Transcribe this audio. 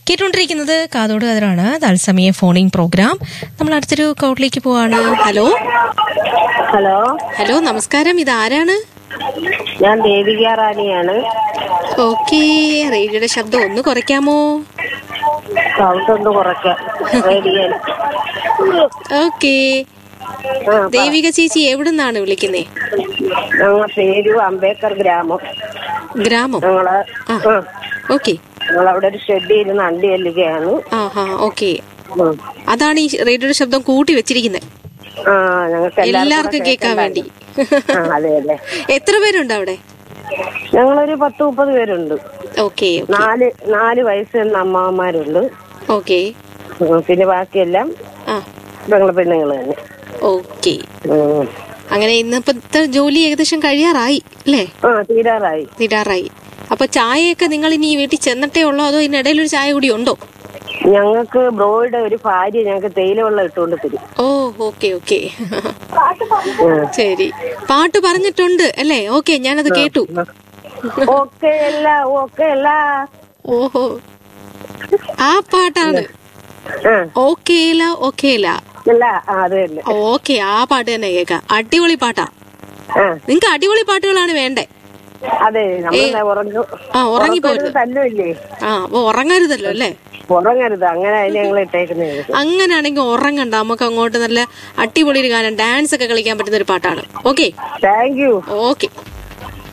കേട്ടുകൊണ്ടിരിക്കുന്നത് കാതോട് കതിരാണ് തത്സമയ ഫോണിംഗ് പ്രോഗ്രാം നമ്മൾ അടുത്തൊരു കൗട്ടിലേക്ക് പോവാണ് ഹലോ ഹലോ ഹലോ നമസ്കാരം ഇത് ആരാണ് ഞാൻ ദേവിക റാണിയാണ് ഓക്കെ റേഡിയോയുടെ ശബ്ദം ഒന്ന് കുറയ്ക്കാമോ സൗണ്ട് ഒന്ന് കുറയ്ക്കാം റേഡിയൻ ഓക്കെ ആ ദേവിക ചേച്ചി എവിടുന്നാണ് വിളിക്കുന്നേ ഞങ്ങളെ പേര് അംബേദ്കർ ഗ്രാമം ഗ്രാമം ഞങ്ങള് ആ. ആ, ഓക്കെ ഞങ്ങളവിടെ ഒരു ഷെഡ് ഇരുന്ന് അണ്ടി ചെല്ലുകയാണ് ആ ഹാ ഓക്കെ ഉം. അതാണ് ഈ റേഡിയോയുടെ ശബ്ദം കൂട്ടി വെച്ചിരിക്കുന്നത് ആ ഞങ്ങൾക്ക് എല്ലാവർക്കും കേൾക്കാൻ വേണ്ടി ആ അതെ അതെ എത്ര പേരുണ്ട് അവിടെ ഞങ്ങളൊരു പത്ത് മുപ്പത് പേരുണ്ട് ഓക്കെ നാല് നാല് വയസ്സ് ചെന്ന അമ്മാവന്മാരുണ്ട് ഓക്കെ ഉം, പിന്നെ ബാക്കിയെല്ലാം ആ ഞങ്ങളെ പെണ്ണുങ്ങൾ തന്നെ ഓക്കെ ഉം. അങ്ങനെ ഇന്നിപ്പത്തെ ജോലി ഏകദേശം കഴിയാറായി അല്ലേ ആ തീരാറായി തീരാറായി അപ്പൊ ചായയൊക്കെ നിങ്ങൾ ഇനി വീട്ടിൽ ചെന്നിട്ടേ ഉള്ളോ അതോ ഇതിനിടയിൽ ഒരു ചായ കൂടി ഉണ്ടോ ഞങ്ങൾക്ക് ബ്രോയുടെ ഒരു ഭാര്യ ഞങ്ങൾക്ക് തേയില വെള്ളം ഇട്ടുകൊണ്ട് തരും ഓ ഓക്കെ ഓക്കെ ഉം. ശരി പാട്ട് പറഞ്ഞിട്ടുണ്ട് അല്ലേ ഓക്കെ ഞാനത് കേട്ടു ഓക്കെ അല്ല ഓക്കെ അല്ല ഓഹോ ആ പാട്ടാണ് ആ, ഓക്കേല ഓക്കേല അല്ല ആ, അത് തന്നെ ഓക്കെ ആ പാട്ട് തന്നെ കേക്കാം അടിപൊളി പാട്ടാ ആ നിങ്ങക്ക് അടിപൊളി പാട്ടുകളാണ് വേണ്ടേ അതെ നമ്മൾ ഉറങ്ങും ആ ഉറങ്ങിപ്പോരുത് തല്ലുമില്ലേ ആ അപ്പൊ ഉറങ്ങരുതല്ലോ അല്ലേ ഉറങ്ങരുത് അങ്ങനെ അതിന് ഞങ്ങൾ ഇട്ടേക്കുന്നത് അങ്ങനെയാണെങ്കിൽ ഉറങ്ങണ്ട നമുക്ക് അങ്ങോട്ട് നല്ല അടിപൊളി ഒരു ഗാനം ഡാൻസ് ഒക്കെ കളിക്കാൻ പറ്റുന്ന ഒരു പാട്ടാണ് ഓക്കെ താങ്ക് യു ഓക്കെ